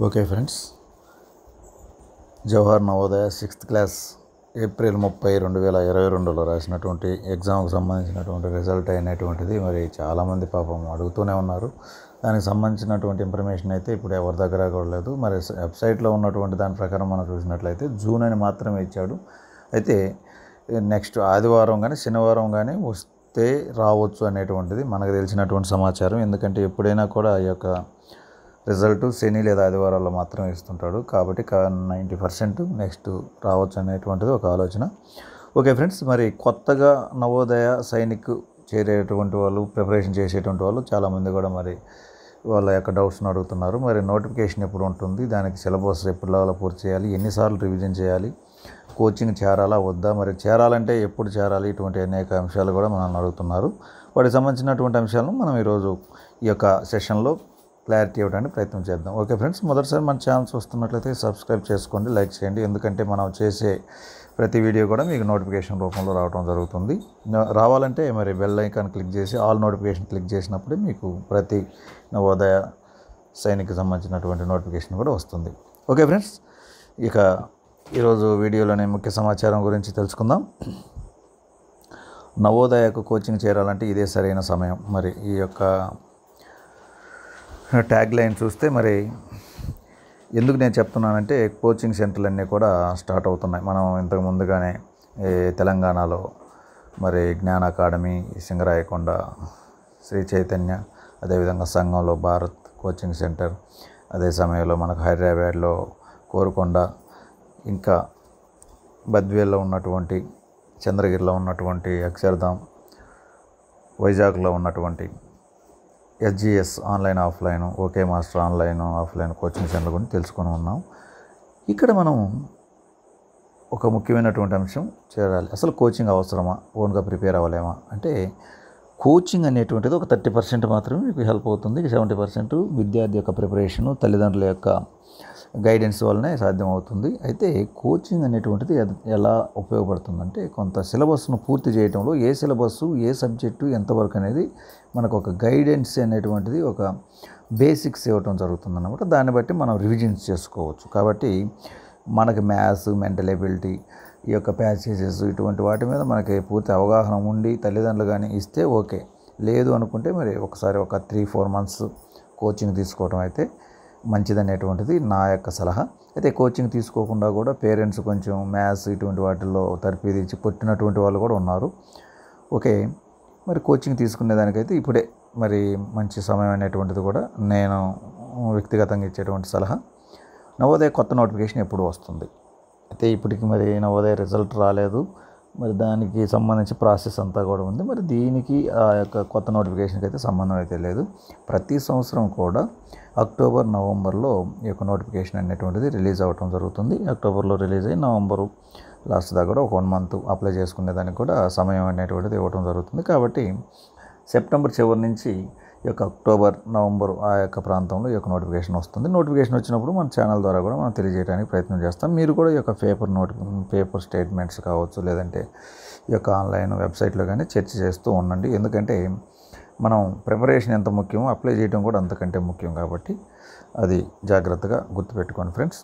okay friends Jawahar Navodaya sixth class April ముప్పై రెండు వేల ఇరవై రెండులో రాసినటువంటి ఎగ్జామ్కి సంబంధించినటువంటి రిజల్ట్ అయినటువంటిది మరి చాలామంది పాపం అడుగుతూనే ఉన్నారు దానికి సంబంధించినటువంటి ఇన్ఫర్మేషన్ అయితే ఇప్పుడు ఎవరి దగ్గర కూడా లేదు మరి వెబ్సైట్లో ఉన్నటువంటి దాని ప్రకారం మనం చూసినట్లయితే జూన్ అని మాత్రమే ఇచ్చాడు అయితే నెక్స్ట్ ఆదివారం కానీ శనివారం కానీ వస్తే రావచ్చు అనేటువంటిది మనకు తెలిసినటువంటి సమాచారం ఎందుకంటే ఎప్పుడైనా కూడా ఈ యొక్క రిజల్ట్ శని లేదా ఆదివారాల్లో మాత్రం ఇస్తుంటాడు కాబట్టి నైంటీ పర్సెంట్ నెక్స్ట్ రావచ్చు అనేటువంటిది ఒక ఆలోచన ఓకే ఫ్రెండ్స్ మరి కొత్తగా నవోదయ సైనిక్ చేరేటువంటి వాళ్ళు ప్రిపరేషన్ చేసేటువంటి వాళ్ళు చాలామంది కూడా మరి వాళ్ళ యొక్క డౌట్స్ని అడుగుతున్నారు మరి నోటిఫికేషన్ ఎప్పుడు ఉంటుంది దానికి సిలబస్ ఎప్పుడు లెవెల్ పూర్తి చేయాలి ఎన్నిసార్లు రివిజన్ చేయాలి కోచింగ్ చేరాలా వద్దా మరి చేరాలంటే ఎప్పుడు చేరాలి ఇటువంటి అనేక అంశాలు కూడా మనల్ని అడుగుతున్నారు వాటికి సంబంధించినటువంటి అంశాలను మనం ఈరోజు ఈ యొక్క సెషన్లో క్లారిటీ ఇవ్వడానికి ప్రయత్నం చేద్దాం ఓకే ఫ్రెండ్స్ మొదటిసారి మన ఛానల్ చూస్తున్నట్లయితే సబ్స్క్రైబ్ చేసుకోండి లైక్ చేయండి ఎందుకంటే మనం చేసే ప్రతి వీడియో కూడా మీకు నోటిఫికేషన్ రూపంలో రావడం జరుగుతుంది రావాలంటే మరి బెల్ ఐకాన్ క్లిక్ చేసి ఆల్ నోటిఫికేషన్ క్లిక్ చేసినప్పుడే మీకు ప్రతి నవోదయ సైనికి సంబంధించినటువంటి నోటిఫికేషన్ కూడా వస్తుంది ఓకే ఫ్రెండ్స్ ఇక ఈరోజు వీడియోలోనే ముఖ్య సమాచారం గురించి తెలుసుకుందాం నవోదయకు కోచింగ్ చేరాలంటే ఇదే సరైన సమయం మరి ఈ యొక్క ట్యాగ్ లైన్ చూస్తే మరి ఎందుకు నేను చెప్తున్నానంటే కోచింగ్ సెంటర్లు అన్నీ కూడా స్టార్ట్ అవుతున్నాయి మనం ఇంతకు ముందుగానే ఈ తెలంగాణలో మరి జ్ఞాన అకాడమీ సింగరాయకొండ శ్రీ చైతన్య అదేవిధంగా సంఘంలో భారత్ కోచింగ్ సెంటర్ అదే సమయంలో మనకు హైదరాబాద్లో కోరుకొండ ఇంకా బద్వేల్లో ఉన్నటువంటి చంద్రగిరిలో ఉన్నటువంటి అక్షర్ధామ్ వైజాగ్లో ఉన్నటువంటి SGS online offline okay master online offline coaching centre గురించి తెలుసుకొని ఉన్నాం ఇక్కడ మనం ఒక ముఖ్యమైనటువంటి అంశం చేరాలి అసలు కోచింగ్ అవసరమా ఓన్గా ప్రిపేర్ అవ్వలేమా అంటే కోచింగ్ అనేటువంటిది ఒక థర్టీ పర్సెంట్ మాత్రమే మీకు హెల్ప్ అవుతుంది సెవెంటీ పర్సెంట్ విద్యార్థి యొక్క ప్రిపరేషను తల్లిదండ్రుల యొక్క గైడెన్స్ వల్లనే సాధ్యమవుతుంది అయితే కోచింగ్ అనేటువంటిది ఎలా ఉపయోగపడుతుందంటే కొంత సిలబస్ను పూర్తి చేయడంలో ఏ సిలబస్సు ఏ సబ్జెక్టు ఎంతవరకు అనేది మనకు ఒక గైడెన్స్ అనేటువంటిది ఒక బేసిక్స్ ఇవ్వటం జరుగుతుంది అనమాట దాన్ని బట్టి మనం రివిజన్స్ చేసుకోవచ్చు కాబట్టి మనకి మ్యాథ్స్ మెంటల్ ఎబిలిటీ ఈ యొక్క ప్యాసేజెస్ ఇటువంటి వాటి మీద మనకి పూర్తి అవగాహన ఉండి తల్లిదండ్రులు కానీ ఇస్తే ఓకే లేదు అనుకుంటే మరి ఒకసారి ఒక త్రీ ఫోర్ మంత్స్ కోచింగ్ తీసుకోవడం అయితే మంచిదనేటువంటిది నా యొక్క సలహా అయితే కోచింగ్ తీసుకోకుండా కూడా పేరెంట్స్ కొంచెం మ్యాథ్స్ ఇటువంటి వాటిల్లో తర్ఫీదిచ్చి కొట్టినటువంటి వాళ్ళు కూడా ఉన్నారు ఓకే మరి కోచింగ్ తీసుకునే దానికైతే ఇప్పుడే మరి మంచి సమయం అనేటువంటిది కూడా నేను వ్యక్తిగతంగా ఇచ్చేటువంటి సలహా నవోదయ కొత్త నోటిఫికేషన్ ఎప్పుడు వస్తుంది అయితే ఇప్పటికి మరి నవోదయ రిజల్ట్ రాలేదు మరి దానికి సంబంధించి ప్రాసెస్ అంతా కూడా ఉంది మరి దీనికి ఆ యొక్క కొత్త నోటిఫికేషన్కి అయితే సంబంధం అయితే లేదు ప్రతి సంవత్సరం కూడా అక్టోబర్ నవంబర్లో ఈ యొక్క నోటిఫికేషన్ అనేటువంటిది రిలీజ్ అవ్వటం జరుగుతుంది అక్టోబర్లో రిలీజ్ అయ్యి నవంబరు లాస్ట్ దాకా కూడా ఒక వన్ మంత్ అప్లై చేసుకునే దానికి కూడా సమయం అనేటువంటిది ఇవ్వడం జరుగుతుంది కాబట్టి సెప్టెంబర్ చివరి నుంచి ఈ యొక్క అక్టోబర్ నవంబర్ ఆ యొక్క ప్రాంతంలో ఈ యొక్క నోటిఫికేషన్ వస్తుంది నోటిఫికేషన్ వచ్చినప్పుడు మన ఛానల్ ద్వారా కూడా మనం తెలియజేయడానికి ప్రయత్నం చేస్తాం మీరు కూడా ఈ యొక్క పేపర్ నోటి పేపర్ స్టేట్మెంట్స్ కావచ్చు లేదంటే ఈ యొక్క ఆన్లైన్ వెబ్సైట్లో కానీ చర్చ చేస్తూ ఉండండి ఎందుకంటే మనం ప్రిపరేషన్ ఎంత ముఖ్యమో అప్లై చేయడం కూడా అంతకంటే ముఖ్యం కాబట్టి అది జాగ్రత్తగా గుర్తుపెట్టుకోండి ఫ్రెండ్స్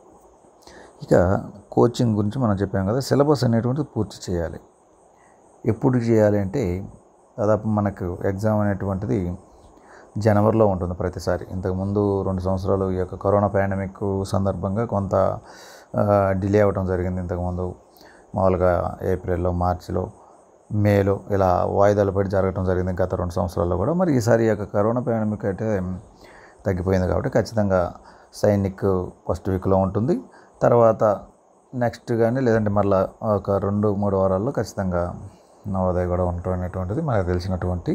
ఇక కోచింగ్ గురించి మనం చెప్పాం కదా సిలబస్ అనేటువంటిది పూర్తి చేయాలి ఎప్పుడు చేయాలి అంటే దాదాపు మనకు ఎగ్జామ్ అనేటువంటిది జనవరిలో ఉంటుంది ప్రతిసారి ఇంతకుముందు రెండు సంవత్సరాలు ఈ యొక్క కరోనా పాండమిక్ సందర్భంగా కొంత డిలే అవ్వడం జరిగింది ఇంతకుముందు మామూలుగా ఏప్రిల్లో మార్చిలో మేలో ఇలా వాయిదాలు పడి జరగడం జరిగింది గత రెండు సంవత్సరాల్లో కూడా మరి ఈసారి ఈ యొక్క కరోనా పాండమిక్ అయితే తగ్గిపోయింది కాబట్టి ఖచ్చితంగా సైనిక్ ఫస్ట్ వీక్లో ఉంటుంది తర్వాత నెక్స్ట్ కానీ లేదంటే మళ్ళీ ఒక రెండు మూడు వారాల్లో ఖచ్చితంగా నవోదయ కూడా ఉండటం అనేటువంటిది మనకు తెలిసినటువంటి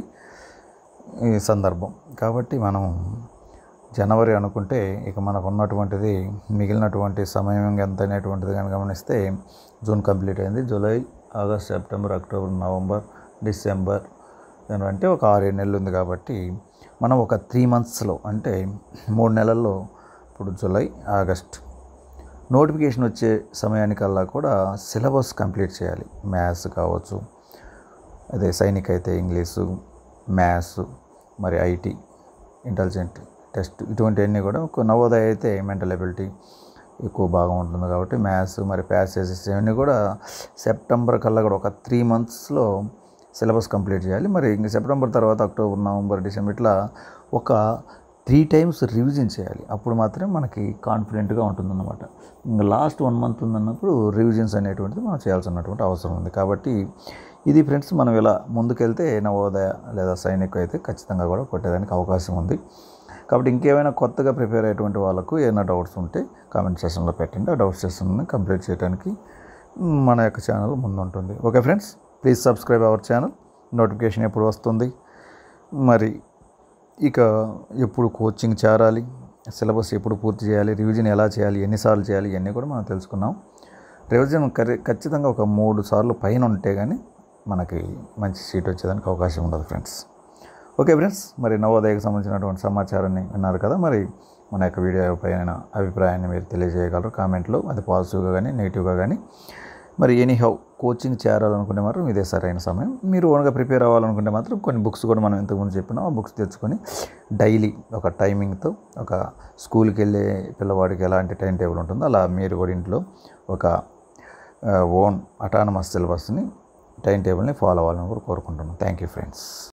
ఈ సందర్భం కాబట్టి మనం జనవరి అనుకుంటే ఇక మనకు ఉన్నటువంటిది మిగిలినటువంటి సమయం ఎంత అనేటువంటిది కానీ గమనిస్తే జూన్ కంప్లీట్ అయింది July August September October November December అంటే ఒక ఆరేడు నెలలు ఉంది కాబట్టి మనం ఒక త్రీ మంత్స్లో అంటే మూడు నెలల్లో ఇప్పుడు జూలై ఆగస్ట్ నోటిఫికేషన్ వచ్చే సమయానికల్లా కూడా సిలబస్ కంప్లీట్ చేయాలి మ్యాథ్స్ కావచ్చు అదే సైనిక్ అయితే ఇంగ్లీషు మ్యాథ్స్ మరి ఐటీ ఇంటెలిజెంట్ టెస్ట్ ఇటువంటివన్నీ కూడా ఒక నవోదయ అయితే మెంటల్ ఎబిలిటీ ఎక్కువ బాగా ఉంటుంది కాబట్టి మ్యాథ్స్ మరి ప్యాసేజెస్ ఇవన్నీ కూడా సెప్టెంబర్ కల్లా కూడా ఒక త్రీ మంత్స్లో సిలబస్ కంప్లీట్ చేయాలి మరి ఇంక సెప్టెంబర్ తర్వాత అక్టోబర్ నవంబర్ డిసెంబర్ ఇట్లా ఒక త్రీ టైమ్స్ రివిజన్ చేయాలి అప్పుడు మాత్రమే మనకి కాన్ఫిడెంట్గా ఉంటుందన్నమాట ఇంకా లాస్ట్ వన్ మంత్ ఉందన్నప్పుడు రివిజన్స్ అనేటువంటిది మనం చేయాల్సినటువంటి అవసరం ఉంది కాబట్టి ఇది ఫ్రెండ్స్ మనం ఇలా ముందుకెళ్తే నవోదయ లేదా సైనిక్ అయితే ఖచ్చితంగా కూడా కొట్టేదానికి అవకాశం ఉంది కాబట్టి ఇంకేమైనా కొత్తగా ప్రిపేర్ అయ్యేటువంటి వాళ్ళకు ఏమైనా డౌట్స్ ఉంటే కామెంట్ సెషన్లో పెట్టండి ఆ డౌట్ సెషన్ని కంప్లీట్ చేయడానికి మన యొక్క ఛానల్ ముందుంటుంది okay friends please subscribe our channel notification ఎప్పుడు వస్తుంది మరి ఇక ఎప్పుడు కోచింగ్ చేరాలి సిలబస్ ఎప్పుడు పూర్తి చేయాలి రివిజన్ ఎలా చేయాలి ఎన్నిసార్లు చేయాలి ఇవన్నీ కూడా మనం తెలుసుకున్నాం రివిజన్ కరి ఖచ్చితంగా ఒక మూడు సార్లు పైన ఉంటే కానీ మనకి మంచి సీట్ వచ్చేదానికి అవకాశం ఉండదు ఫ్రెండ్స్ ఓకే ఫ్రెండ్స్ మరి నవోదయకు సంబంధించినటువంటి సమాచారాన్ని విన్నారు కదా మరి మన యొక్క వీడియో పైన అభిప్రాయాన్ని మీరు తెలియజేయగలరు కామెంట్లో అది పాజిటివ్గా కానీ నెగిటివ్గా కానీ మరి ఎనీ హౌ కోచింగ్ చేరాలనుకుంటే మాత్రం ఇదే సరైన సమయం మీరు ఓన్గా ప్రిపేర్ అవ్వాలనుకుంటే మాత్రం కొన్ని బుక్స్ కూడా మనం ఇంతకుముందు చెప్పినాం ఆ బుక్స్ తెచ్చుకొని డైలీ ఒక టైమింగ్తో ఒక స్కూల్కి వెళ్ళే పిల్లవాడికి ఎలాంటి టైం టేబుల్ ఉంటుందో అలా మీరు కూడా ఇంట్లో ఒక ఓన్ అటానమస్ సిలబస్ని టైం టేబుల్ని ఫాలో అవ్వాలని కూడా కోరుకుంటున్నాను థ్యాంక్ యూ ఫ్రెండ్స్